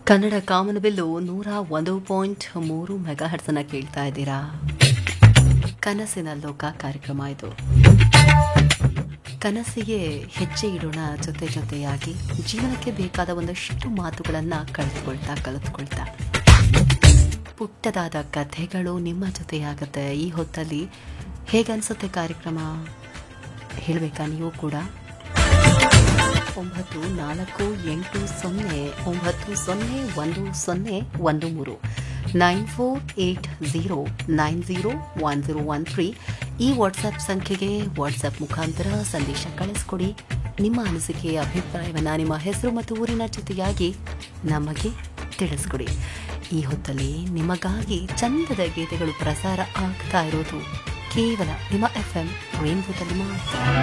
ಕನ್ನಡ ಕಾಮನಬಿಲ್ಲು ನೂರ ಒಂದು ಪಾಯಿಂಟ್ ಮೂರು ಮೆಗಾ ಹರ್ಟ್ಸನ್ನ ಕೇಳ್ತಾ ಇದ್ದೀರಾ ಕನಸಿನ ಲೋಕ ಕಾರ್ಯಕ್ರಮ ಇದು ಕನಸಿಗೆ ಹೆಜ್ಜೆ ಇಡೋಣ ಜೊತೆ ಜೊತೆಯಾಗಿ ಜೀವನಕ್ಕೆ ಬೇಕಾದ ಒಂದಷ್ಟು ಮಾತುಗಳನ್ನು ಕಳೆದುಕೊಳ್ತಾ ಕಲಿತ್ಕೊಳ್ತಾ ಪುಟ್ಟದಾದ ಕಥೆಗಳು ನಿಮ್ಮ ಜೊತೆಯಾಗುತ್ತೆ ಈ ಹೊತ್ತಲ್ಲಿ ಹೇಗನ್ಸುತ್ತೆ ಕಾರ್ಯಕ್ರಮ ಹೇಳಬೇಕಾ ನೀವು ಕೂಡ ಒಂಬತ್ತು ನಾಲ್ಕು ಎಂಟು ಸೊನ್ನೆ ಒಂಬತ್ತು ಸೊನ್ನೆ ಒಂದು ಸೊನ್ನೆ ಒಂದು ಮೂರು nine four eight zero nine zero one zero one three ಈ ವಾಟ್ಸಪ್ ಸಂಖ್ಯೆಗೆ ವಾಟ್ಸಪ್ ಮುಖಾಂತರ ಸಂದೇಶ ಕಳಿಸ್ಕೊಡಿ ನಿಮ್ಮ ಅನಿಸಿಕೆ ಅಭಿಪ್ರಾಯವನ್ನು ನಿಮ್ಮ ಹೆಸರು ಮತ್ತು ಊರಿನ ಜೊತೆಯಾಗಿ ನಮಗೆ ತಿಳಿಸ್ಕೊಡಿ ಈ ಹೊತ್ತಲ್ಲಿ ನಿಮಗಾಗಿ ಚಂದದ ಗೀತೆಗಳು ಪ್ರಸಾರ ಆಗ್ತಾ ಇರೋದು ಕೇವಲ ನಿಮ್ಮ ಎಫ್ ಎಂ ರೇನ್ಬೋದಲ್ಲಿ ಮಾತ್ರ